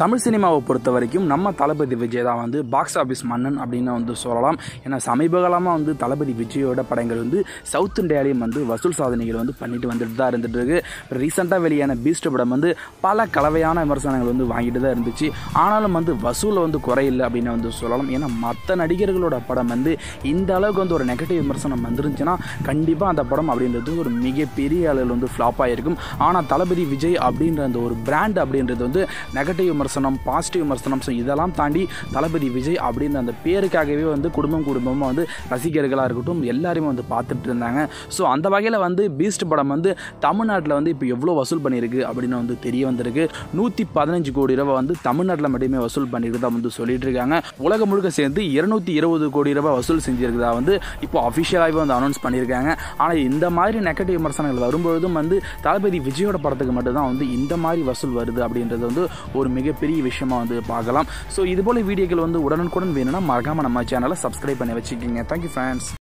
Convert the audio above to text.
தமிழ் சினிமாவை பொறுத்த வரைக்கும் நம்ம தளபதி விஜய் தான் வந்து பாக்ஸ் ஆஃபீஸ் மன்னன் அப்படின்னு வந்து சொல்லலாம் ஏன்னா சமீப காலமாக வந்து தளபதி விஜயோட படங்கள் வந்து சவுத் இந்தியாலையும் வந்து வசூல் சாதனைகள் வந்து பண்ணிட்டு வந்துட்டு தான் இருந்துட்டு இருக்கு ரீசெண்டாக வெளியான பீஸ்ட் படம் வந்து பல கலவையான விமர்சனங்கள் வந்து வாங்கிட்டு தான் இருந்துச்சு ஆனாலும் வந்து வசூலில் வந்து குறையில்லை அப்படின்னு வந்து சொல்லலாம் ஏன்னா மற்ற நடிகர்களோட படம் வந்து இந்த அளவுக்கு வந்து ஒரு நெகட்டிவ் விமர்சனம் வந்துருந்துச்சுன்னா கண்டிப்பாக அந்த படம் அப்படின்றது ஒரு மிகப்பெரிய அளவில் வந்து ஃப்ளாப் ஆகிருக்கும் ஆனால் தளபதி விஜய் அப்படின்ற அந்த ஒரு பிராண்ட் அப்படின்றது வந்து நெகட்டிவ் விமர்சனம் பாசிட்டிவ் விமர்சனம் ஸோ இதெல்லாம் தாண்டி தளபதி விஜய் அப்படின்ற அந்த பேருக்காகவே வந்து குடும்பம் குடும்பமாக வந்து ரசிகர்களாக இருக்கட்டும் எல்லாருமே வந்து பார்த்துட்டு இருந்தாங்க ஸோ அந்த வகையில் வந்து பீஸ்ட் படம் வந்து தமிழ்நாட்டில் வந்து இப்போ எவ்வளோ வசூல் பண்ணியிருக்கு அப்படின்னு வந்து தெரிய வந்திருக்கு நூற்றி பதினஞ்சு கோடி ரூபாய் வந்து தமிழ்நாட்டில் மட்டுமே வசூல் பண்ணியிருக்கதா வந்து சொல்லிட்டு இருக்காங்க உலகம் முழுக்க சேர்ந்து இருநூத்தி இருபது கோடி ரூபாய் வசூல் செஞ்சிருக்கதா வந்து இப்போ அஃபிஷியலாகவே வந்து அனௌன்ஸ் பண்ணியிருக்காங்க ஆனால் இந்த மாதிரி நெகட்டிவ் விமர்சனங்கள் வரும்பொழுதும் வந்து தளபதி விஜயோட படத்துக்கு மட்டும்தான் வந்து இந்த மாதிரி வசூல் வருது அப்படின்றது வந்து ஒரு மிகப்பெரிய விஷயமா வந்து பார்க்கலாம் ஸோ இது போல வீடியோக்கள் வந்து உடனுக்குடன் வேணும்னா மறக்காம நம்ம சேனலை சப்ஸ்கிரைப் பண்ணி வச்சுக்கிங்க தேங்க்யூ ஃப்ரெண்ட்ஸ்